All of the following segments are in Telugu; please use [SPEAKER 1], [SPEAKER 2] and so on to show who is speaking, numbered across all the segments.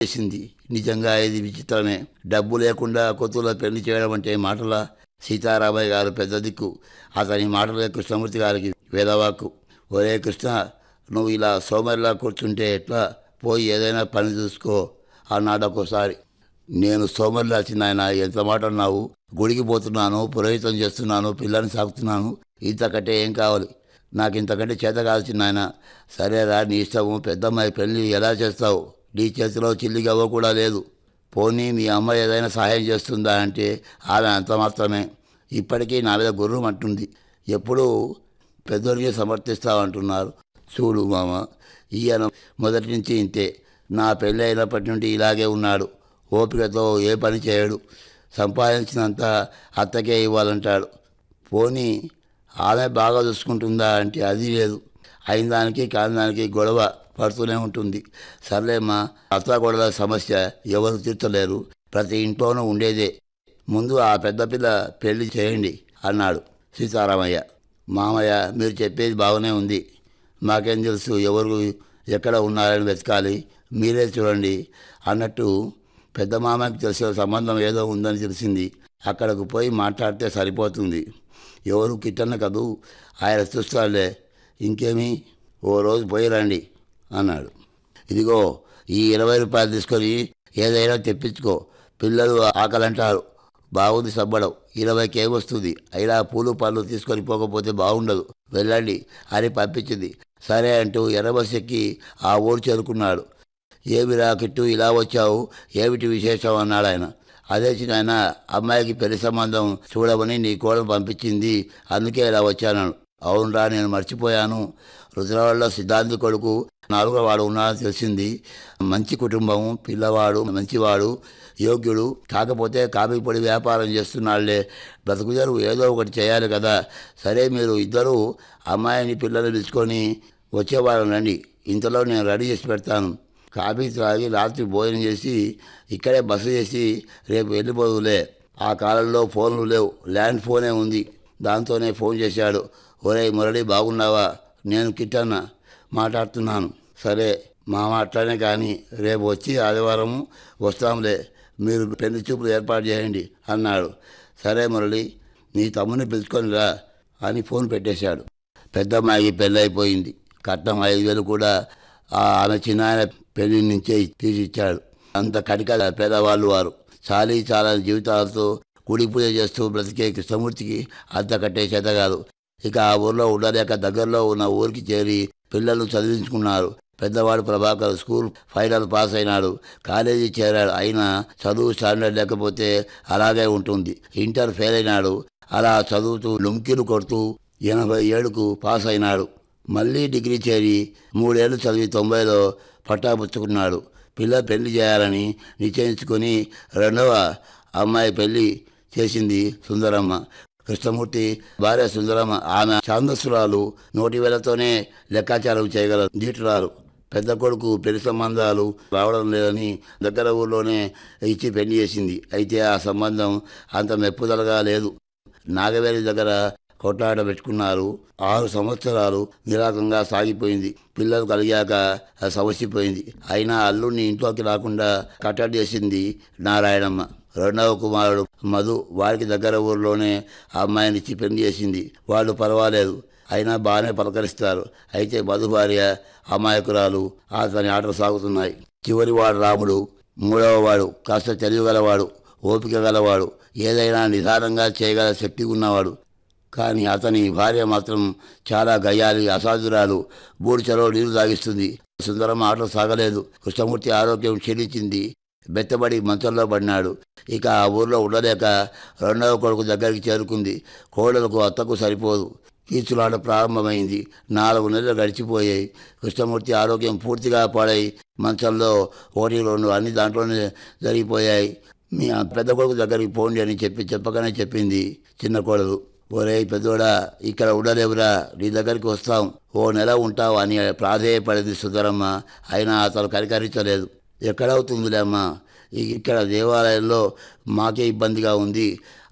[SPEAKER 1] చేసింది నిజంగా ఇది విచిత్రమే డబ్బు లేకుండా కొత్తలో పెళ్లి చేయడం అంటే మాటల సీతారామయ్య గారు పెద్ద దిక్కు అతని మాటలే కృష్ణమూర్తి గారికి వేదవాక్కు ఒరే కృష్ణ నువ్వు ఇలా సోమరిలా కూర్చుంటే ఎట్లా పోయి ఏదైనా పని చూసుకో అన్నాడు ఒక్కోసారి నేను సోమరిలా చిన్నాయన ఎంత మాట అన్నావు గుడికి పోతున్నాను పురోహితం చేస్తున్నాను పిల్లని సాగుతున్నాను ఇంతకంటే ఏం కావాలి నాకు ఇంతకంటే చేత కాదు చిన్నాయన సరేరా నీ ఇష్టము పెద్దమ్మాయి పెళ్ళి ఎలా చేస్తావు నీ చేతిలో చిల్లి గవ్వ కూడా లేదు పోనీ మీ అమ్మ ఏదైనా సహాయం చేస్తుందా అంటే ఆమె అంత మాత్రమే ఇప్పటికీ నా మీద గుర్రం అంటుంది ఎప్పుడూ పెద్దోడికి సమర్థిస్తామంటున్నారు చూడు మామ ఈయన మొదటి నుంచి ఇంతే నా పెళ్ళి అయినప్పటి నుండి ఇలాగే ఉన్నాడు ఓపికతో ఏ పని చేయడు సంపాదించినంత అత్తకే ఇవ్వాలంటాడు పోనీ ఆమె బాగా చూసుకుంటుందా అంటే అది లేదు అయిన దానికి కాని దానికి గొడవ పడుతూనే ఉంటుంది సర్లేమ్మా అత్త గొడవ సమస్య ఎవరు తీర్చలేరు ప్రతి ఇంట్లోనూ ఉండేదే ముందు ఆ పెద్ద పిల్ల పెళ్లి చేయండి అన్నాడు సీతారామయ్య మామయ్య మీరు చెప్పేది బాగానే ఉంది మాకేం తెలుసు ఎవరు ఎక్కడ ఉన్నారని వెతకాలి మీరే చూడండి అన్నట్టు పెద్ద మామకి తెలిసిన సంబంధం ఏదో ఉందని తెలిసింది అక్కడకు పోయి మాట్లాడితే సరిపోతుంది ఎవరు కిట్టన్న కదూ ఆయన చూస్తాడులే ఇంకేమి ఓ రోజు పోయి రండి అన్నాడు ఇదిగో ఈ ఇరవై రూపాయలు తీసుకొని ఏదైనా తెప్పించుకో పిల్లలు ఆకలంటారు బాగుంది సబ్బడం ఇరవైకి ఏమొస్తుంది అయినా పూలు పళ్ళు తీసుకొని పోకపోతే బాగుండదు వెళ్ళండి అని పంపించింది సరే అంటూ ఎర్రబస్ ఎక్కి ఆ ఊరు చేరుకున్నాడు ఏమి రాకెట్టు ఇలా వచ్చావు ఏమిటి విశేషం అన్నాడు ఆయన అదే చిన్న అమ్మాయికి పెళ్లి సంబంధం చూడమని నీ కోడలు పంపించింది అందుకే ఇలా వచ్చాను అవునరా నేను మర్చిపోయాను రుద్రవాడలో సిద్ధాంతి కొడుకు నాలుగో వాడు ఉన్నాడని తెలిసింది మంచి కుటుంబం పిల్లవాడు మంచివాడు యోగ్యుడు కాకపోతే కాఫీ పొడి వ్యాపారం చేస్తున్నాడులే బ్రతుకుదరు ఏదో ఒకటి చేయాలి కదా సరే మీరు ఇద్దరు అమ్మాయిని పిల్లలు తీసుకొని వచ్చేవాళ్ళం రండి ఇంతలో నేను రెడీ చేసి పెడతాను కాఫీ త్రాగి రాత్రి భోజనం చేసి ఇక్కడే బస చేసి రేపు వెళ్ళిపోదులే ఆ కాలంలో ఫోన్లు లేవు ల్యాండ్ ఫోనే ఉంది దాంతోనే ఫోన్ చేశాడు ఒరే మురళి బాగున్నావా నేను కిట్టన్న మాట్లాడుతున్నాను సరే మా మాట్లాడే కానీ రేపు వచ్చి ఆదివారం వస్తాంలే మీరు పెళ్లి చూపులు ఏర్పాటు చేయండి అన్నాడు సరే మురళి నీ తమ్ముని పిలుచుకొని రా అని ఫోన్ పెట్టేశాడు పెద్దమ్మాయికి పెళ్ళైపోయింది కట్నం ఐదు వేలు కూడా ఆ ఆమె చిన్నాయన పెళ్లి నుంచే తీసిచ్చాడు అంత కటిక పేదవాళ్ళు వారు చాలీ చాలా జీవితాలతో కుడి పూజ చేస్తూ బ్రతికే కృష్ణమూర్తికి అంత కట్టే చేత కాదు ఇక ఆ ఊర్లో ఉండలేక దగ్గరలో ఉన్న ఊరికి చేరి పిల్లలు చదివించుకున్నారు పెద్దవాడు ప్రభాకర్ స్కూల్ ఫైనల్ పాస్ అయినాడు కాలేజీ చేరాడు అయినా చదువు స్టాండర్డ్ లేకపోతే అలాగే ఉంటుంది ఇంటర్ ఫెయిల్ అయినాడు అలా చదువుతూ లుంకిలు కొడుతూ ఎనభై ఏడుకు పాస్ అయినాడు మళ్ళీ డిగ్రీ చేరి మూడేళ్లు చదివి తొంభైలో పట్టా పుచ్చుకున్నాడు పిల్ల పెళ్లి చేయాలని నిశ్చయించుకొని రెండవ అమ్మాయి పెళ్లి చేసింది సుందరమ్మ కృష్ణమూర్తి భార్య సుందరమ్మ ఆమె ఛాందస్సురాలు నోటి వేలతోనే లెక్కాచారం చేయగల దీటురాలు పెద్ద కొడుకు పెళ్లి సంబంధాలు రావడం లేదని దగ్గర ఊర్లోనే ఇచ్చి పెళ్లి చేసింది అయితే ఆ సంబంధం అంత మెప్పుదలగా లేదు నాగవేలి దగ్గర కొట్లాట పెట్టుకున్నారు ఆరు సంవత్సరాలు నిరాకంగా సాగిపోయింది పిల్లలు కలిగాక అది సమస్యపోయింది అయినా అల్లుడిని ఇంట్లోకి రాకుండా కట్టడి చేసింది నారాయణమ్మ రెండవ కుమారుడు మధు వారికి దగ్గర ఊరిలోనే ఆ అమ్మాయిని ఇచ్చి పెళ్లి చేసింది వాళ్ళు పర్వాలేదు అయినా బాగానే పలకరిస్తారు అయితే మధు భార్య అమాయకురాలు అతని ఆటలు సాగుతున్నాయి చివరి వాడు రాముడు మూడవ వాడు కాస్త తెలివిగలవాడు ఓపిక గలవాడు ఏదైనా నిదానంగా చేయగల శక్తి ఉన్నవాడు కానీ అతని భార్య మాత్రం చాలా గయ్యాలి అసాధురాలు బూడి చెరవ నీళ్లు తాగిస్తుంది సుందరం ఆటలు సాగలేదు కృష్ణమూర్తి ఆరోగ్యం క్షీణించింది బెత్తబడి మంచంలో పడినాడు ఇక ఆ ఊర్లో ఉండలేక రెండవ కొడుకు దగ్గరికి చేరుకుంది కోడలకు అత్తకు సరిపోదు కీచులాట ప్రారంభమైంది నాలుగు నెలలు గడిచిపోయాయి కృష్ణమూర్తి ఆరోగ్యం పూర్తిగా పాడై మంచంలో ఒకటి రెండు అన్ని దాంట్లోనే జరిగిపోయాయి మీ ఆ పెద్ద కొడుకు దగ్గరికి పోండి అని చెప్పి చెప్పగానే చెప్పింది చిన్న కోడలు ఒరే పెద్దోడా ఇక్కడ ఉండలేవురా నీ దగ్గరికి వస్తాం ఓ నెల ఉంటావు అని ప్రాధేయపడింది సుందరమ్మ అయినా అతను కరికరించలేదు ఎక్కడవుతుందిలే అమ్మా ఇ- ఇక్కడ దేవాలయంలో మాకే ఇబ్బందిగా ఉంది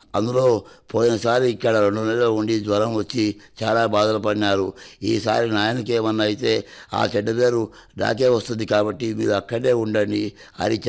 [SPEAKER 1] అందులో పోయినసారి ఇక్కడ రెండు నెలలు ఉండి జ్వరం వచ్చి చాలా బాధలు పడినారు ఈసారి నాయనకి ఏమన్నా అయితే ఆ చెడ్డ పేరు నాకే వస్తుంది కాబట్టి మీరు అక్కడే ఉండండి అని